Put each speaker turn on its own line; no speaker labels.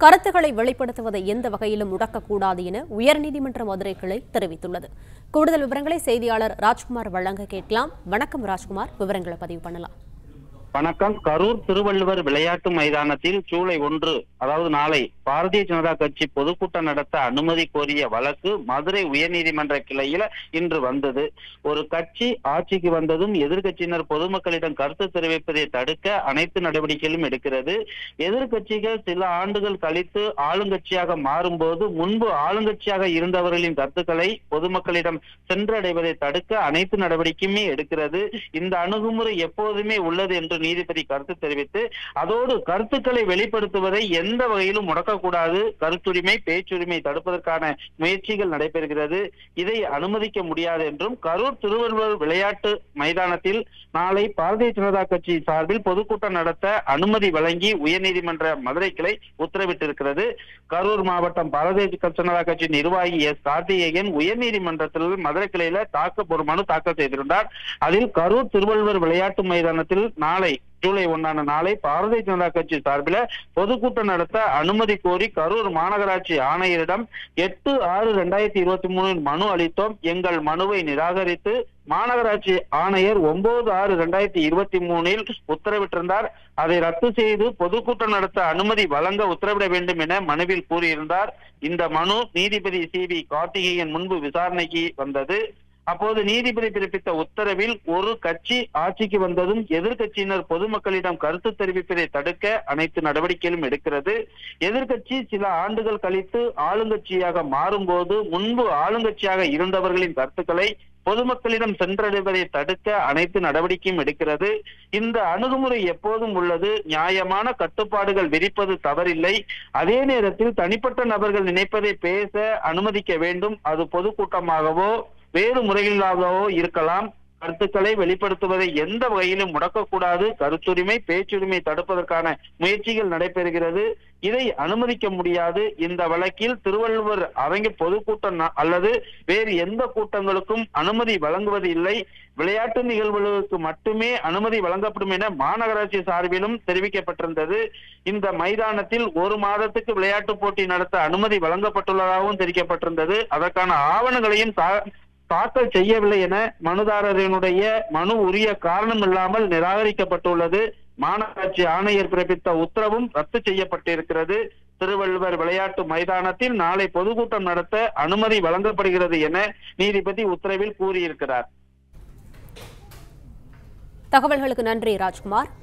கருத்துக்களை வெளிப்படுத்துவதை எந்த வகையிலும் முடக்கக்கூடாது என உயர்நீதிமன்ற மதுரை கிளை தெரிவித்துள்ளது கூடுதல் விவரங்களை செய்தியாளர் ராஜ்குமார் வழங்க கேட்கலாம் வணக்கம் ராஜ்குமார் விவரங்களை பதிவு பண்ணலாம்
வணக்கம் கரூர் திருவள்ளுவர் விளையாட்டு மைதானத்தில் ஜூலை ஒன்று அதாவது நாளை பாரதிய ஜனதா கட்சி பொதுக்கூட்டம் நடத்த அனுமதி கோரிய வழக்கு மதுரை உயர்நீதிமன்ற கிளையில இன்று வந்தது ஒரு கட்சி ஆட்சிக்கு வந்ததும் எதிர்க்கட்சியினர் பொதுமக்களிடம் கருத்து தெரிவிப்பதை தடுக்க அனைத்து நடவடிக்கைகளும் எடுக்கிறது எதிர்க்கட்சிகள் சில ஆண்டுகள் கழித்து ஆளுங்கட்சியாக மாறும்போது முன்பு ஆளுங்கட்சியாக இருந்தவர்களின் கருத்துக்களை பொதுமக்களிடம் சென்றடைவதை தடுக்க அனைத்து நடவடிக்கையுமே எடுக்கிறது இந்த அணுகுமுறை எப்போதுமே உள்ளது என்று நீதிபதி கருத்து தெரிவித்து அதோடு கருத்துக்களை வெளிப்படுத்துவதை எந்த வகையிலும் முடக்கக்கூடாது கருத்துரிமை பேச்சுரிமை தடுப்பதற்கான முயற்சிகள் நடைபெறுகிறது இதை அனுமதிக்க முடியாது என்றும் கரூர் திருவள்ளுவர் விளையாட்டு மைதானத்தில் நாளை பாரதிய ஜனதா கட்சி சார்பில் பொதுக்கூட்டம் நடத்த அனுமதி வழங்கி உயர்நீதிமன்ற மதுரை கிளை உத்தரவிட்டிருக்கிறது கரூர் மாவட்டம் பாரதிய ஜனதா கட்சி நிர்வாகி எஸ் கார்த்திகேயன் உயர்நீதிமன்றத்தில் மதுரை கிளையில தாக்க ஒரு மனு தாக்கல் செய்திருந்தார் அதில் கரூர் திருவள்ளுவர் விளையாட்டு மைதானத்தில் நாளை ஜூலை ஒன்னான நாளை பாரதிய ஜனதா கட்சி சார்பில் பொதுக்கூட்டம் நடத்த அனுமதி கோரி கரூர் மாநகராட்சி ஆணையரிடம் எட்டு ஆறு ரெண்டாயிரத்தி இருபத்தி மூணில் மனு அளித்தோம் எங்கள் மனுவை நிராகரித்து மாநகராட்சி ஆணையர் ஒன்பது ஆறு ரெண்டாயிரத்தி இருபத்தி மூணில் உத்தரவிட்டிருந்தார் அதை ரத்து செய்து பொதுக்கூட்டம் நடத்த அனுமதி வழங்க உத்தரவிட வேண்டும் என மனுவில் கூறியிருந்தார் இந்த மனு நீதிபதி சி வி கார்த்திகேயன் முன்பு விசாரணைக்கு வந்தது அப்போது நீதிபதி பிறப்பித்த உத்தரவில் ஒரு கட்சி ஆட்சிக்கு வந்ததும் எதிர்க்கட்சியினர் பொதுமக்களிடம் கருத்து தெரிவிப்பதை தடுக்க அனைத்து நடவடிக்கைகளும் எடுக்கிறது எதிர்க்கட்சி சில ஆண்டுகள் கழித்து ஆளுங்கட்சியாக மாறும்போது முன்பு ஆளுங்கட்சியாக இருந்தவர்களின் கருத்துக்களை பொதுமக்களிடம் சென்றடைவதை தடுக்க அனைத்து நடவடிக்கையும் எடுக்கிறது இந்த அணுகுமுறை எப்போதும் உள்ளது நியாயமான கட்டுப்பாடுகள் விதிப்பது தவறில்லை அதே நேரத்தில் தனிப்பட்ட நபர்கள் நினைப்பதை பேச அனுமதிக்க வேண்டும் அது பொதுக்கூட்டமாகவோ வேறு முறைகளாகவோ இருக்கலாம் கருத்துக்களை வெளிப்படுத்துவதை எந்த வகையிலும் முடக்கக்கூடாது கருத்துரிமை பேச்சுரிமை தடுப்பதற்கான முயற்சிகள் நடைபெறுகிறது இதை அனுமதிக்க முடியாது இந்த வழக்கில் திருவள்ளுவர் அரங்க பொதுக்கூட்டம் ந- அல்லது வேறு எந்த கூட்டங்களுக்கும் அனுமதி வழங்குவது இல்லை விளையாட்டு நிகழ்வுகளுக்கு மட்டுமே அனுமதி வழங்கப்படும் என மாநகராட்சி சார்பிலும் தெரிவிக்கப்பட்டிருந்தது இந்த மைதானத்தில் ஒரு மாதத்துக்கு விளையாட்டு போட்டி நடத்த அனுமதி வழங்கப்பட்டுள்ளதாகவும் தெரிவிக்கப்பட்டிருந்தது அதற்கான ஆவணங்களையும் தா- தாக்கல் செய்யவில்லை என மனுதாரரினுடைய மனு உரிய காரணம் இல்லாமல் நிராகரிக்கப்பட்டுள்ளது மாநகராட்சி ஆணையர் பிறப்பித்த உத்தரவும் ரத்து செய்யப்பட்டிருக்கிறது திருவள்ளுவர் விளையாட்டு மைதானத்தில் நாளை பொதுக்கூட்டம் நடத்த அனுமதி வழங்கப்படுகிறது என நீதிபதி உத்தரவில் கூறியிருக்கிறார்
தகவல்களுக்கு நன்றி ராஜ்குமார்